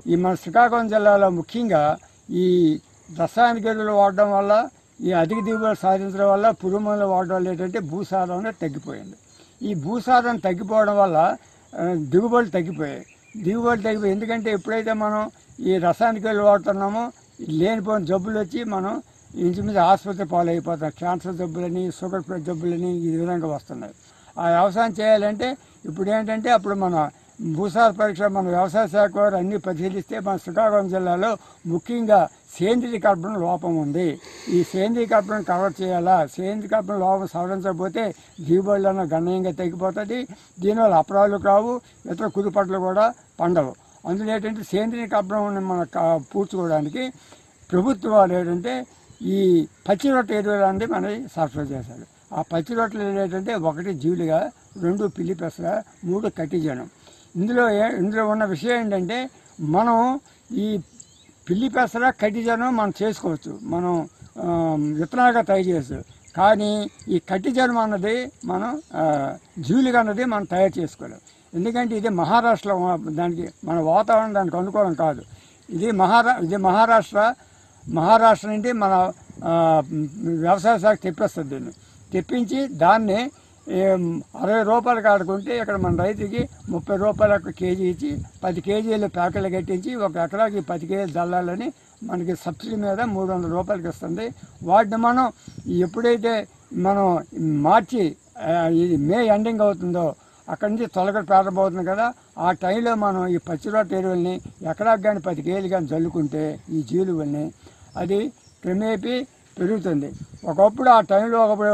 ఈ మన శ్రీకాకుళం జిల్లాలో ముఖ్యంగా ఈ రసాయనిక ఎరువులు వాడడం వల్ల ఈ అధిక దిగుబడి సాధించడం వల్ల పురుగు మందులు వాడడం వల్ల ఏంటంటే భూసారం అనేది తగ్గిపోయింది ఈ భూసారం తగ్గిపోవడం వల్ల ఆ, దిగుబడులు తగ్గిపోయాయి దిగుబడి తగ్గిపోయి ఎందుకంటే ఎప్పుడైతే మనం ఈ రసాయనిక ఎరువులు వాడుతున్నామో లేనిపోయిన జబ్బులు వచ్చి మనం ఇంచుమించు ఆసుపత్రి పాలైపోతాం క్యాన్సర్ జబ్బులని షుగర్ ప్రెషర్ జబ్బులని ఈ విధంగా వస్తున్నాయి ఆ వ్యవసాయం చేయాలంటే ఇప్పుడు ఏంటంటే అప్పుడు మన భూసార పరీక్ష మన వ్యవసాయ శాఖ వారు అన్ని పరిశీలిస్తే మన శ్రీకాకుళం జిల్లాలో ముఖ్యంగా సేంద్రీయ కర్బన లోపం ఉంది ఈ సేంద్రీయ కర్బన కవర్ చేయాలా సేంద్రీయ కర్బన లోపం సవరించకపోతే దిగుబడులు అన్న గణనీయంగా తగ్గిపోతుంది దీనివల్ల అపరాలు కావు ఇతర కుదుపట్లు కూడా పండవు అందులో ఏంటంటే సేంద్రీయ కర్బనం మన క- పూడ్చుకోవడానికి ప్రభుత్వం వారు ఏంటంటే ఈ పచ్చి రొట్టె ఎరువులు అనేది మనకి సరఫరా చేశారు ఆ పచ్చి రొట్టెలు ఏంటంటే ఒకటి జీవులుగా రెండు పిల్లి పెసర మూడు కట్టిజనం ఇందులో ఏ- ఇందులో ఉన్న విషయం ఏంటంటే మనం ఈ పిల్లి పెసర కట్టిజనం మనం చేసుకోవచ్చు మనం ఆ, విత్తనాలుగా తయారు చేయవచ్చు కానీ ఈ కట్టిజనం అన్నది మనం ఆ, జీవులుగా అన్నది మనం తయారు చేసుకోలేం ఎందుకంటే ఇది మహారాష్ట్రలో ఉన్న- దానికి మన వాతావరణం దానికి అనుకూలం కాదు ఇది మహారా ఇది మహారాష్ట్ర మహారాష్ట్ర నుండి మన ఆ, వ్యవసాయ శాఖ తెప్పిస్తుంది దీన్ని తెప్పించి దాన్ని ఏం, అరవై రూపాయలు కాడుకుంటే ఇక్కడ మన రైతుకి ముప్పై రూపాయలకు కేజీ ఇచ్చి పది కేజీలు ప్యాకెట్లు కట్టించి ఒక ఎకరాకి పది కేజీలు చల్లాలని మనకి సబ్సిడీ మీద మూడు వందల రూపాయలకి ఇస్తుంది వాటిని మనం ఎప్పుడైతే మనం మార్చి ఆ, ఇది మే ఎండింగ్ అవుతుందో అక్కడి నుంచి తొలగడ ప్రారంభమవుతుంది కదా ఆ టైంలో మనం ఈ పచ్చిరొట్ట ఎరువుల్ని ఎకరాకి కానీ పది కేజీలు కానీ చల్లుకుంటే ఈ జీలువల్ని అది క్రమేపీ పెరుగుతుంది ఒకప్పుడు ఆ టైంలో ఒకప్పుడు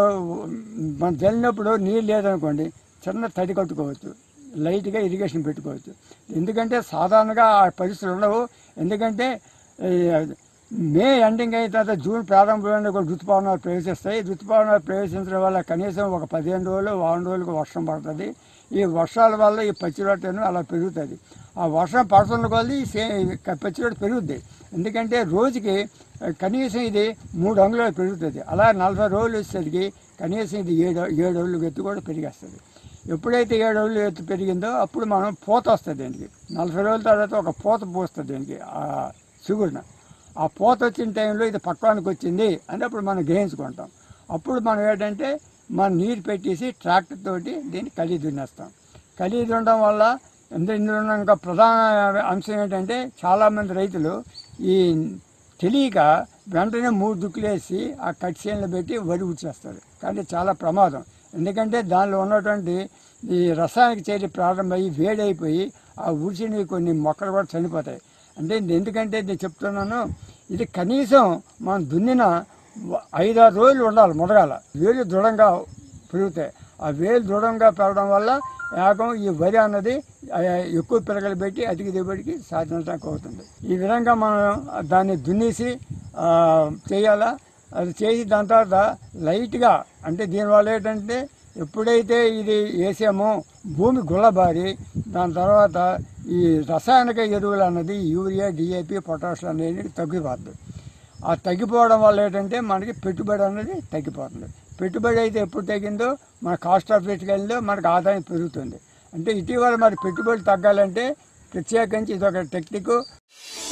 మనం చల్లినప్పుడు నీళ్ళు లేదనుకోండి చిన్న తడి కట్టుకోవచ్చు లైట్గా ఇరిగేషన్ పెట్టుకోవచ్చు ఎందుకంటే సాధారణంగా ఆ పరిస్థితులు ఉండవు ఎందుకంటే ఈ, మే ఎండింగ్ అయిన తర్వాత జూన్ ప్రారంభంలో కూడా ఋతుపవనాలు ప్రవేశిస్తాయి ఋతుపవనాలు ప్రవేశించడం వల్ల కనీసం ఒక పదిహేను రోజులు వారం రోజులకు వర్షం పడుతుంది ఈ వర్షాల వల్ల ఈ పచ్చిరొట్టెను అలా పెరుగుతుంది ఆ వర్షం పడుతున్న కొద్దీ ఈ సే పచ్చిరొట్టు పెరుగుద్ది ఎందుకంటే రోజుకి ఆ, కనీసం ఇది మూడు అంగుళాలు పెరుగుతుంది అలా నలభై రోజులు వచ్చేసరికి కనీసం ఇది ఏడు ఏడు రోజులు ఎత్తు కూడా పెరిగేస్తుంది ఎప్పుడైతే ఏడు రోజులు ఎత్తు పెరిగిందో అప్పుడు మనం పూత వస్తుంది దీనికి నలభై రోజుల తర్వాత ఒక పూత పూస్తుంది దీనికి ఆ చిగురున ఆ పూత వచ్చిన టైంలో ఇది పక్వానికి వచ్చింది అని అప్పుడు మనం గ్రహించుకుంటాం అప్పుడు మనం ఏంటంటే మనం నీరు పెట్టేసి ట్రాక్టర్ తోటి దీన్ని కలి దున్నేస్తాం కలి దున్నడం వల్ల ఇందు- ఇందులో ఉన్న ఇంకా ప్రధాన అంశం ఏంటంటే చాలామంది రైతులు ఈ తెలియక వెంటనే మూడు దుక్కులేసి ఆ కట్ చేనులు పెట్టి వరి ఉచ్చేస్తారు కానీ చాలా ప్రమాదం ఎందుకంటే దానిలో ఉన్నటువంటి ఈ రసాయనిక చర్య ప్రారంభమయ్యి వేడైపోయి ఆ ఉడిచిని కొన్ని మొక్కలు కూడా చనిపోతాయి అంటే ఇది ఎందుకంటే నేను చెప్తున్నాను ఇది కనీసం మనం దున్నిన వ- ఐదారు రోజులు ఉండాలి ముడగాల వేలు దృఢంగా పెరుగుతాయి ఆ వేలు దృఢంగా పెరగడం వల్ల ఏకం ఈ వరి అన్నది ఆ, ఎక్కువ పిలకలు పెట్టి అధిక దిగుబడికి సాధించడానికి అవుతుంది ఈ విధంగా మనం దాన్ని దున్నేసి ఆ, చేయాలా అది చేసి దాని తర్వాత లైట్గా అంటే దీనివల్ల ఏంటంటే ఎప్పుడైతే ఇది వేసామో భూమి గుల్లబారి దాని తర్వాత ఈ రసాయనిక ఎరువులు అన్నది యూరియా డిఏపి పొటాష్ అనేది తగ్గిపోతుంది ఆ తగ్గిపోవడం వల్ల ఏంటంటే మనకి పెట్టుబడి అనేది తగ్గిపోతుంది పెట్టుబడి అయితే ఎప్పుడు తగ్గిందో మన కాస్ట్ ఆఫ్ రేట్కి వెళ్ళిందో మనకు ఆదాయం పెరుగుతుంది అంటే ఇటీవల మరి పెట్టుబడి తగ్గాలంటే ప్రత్యేకించి ఇదొక టెక్నిక్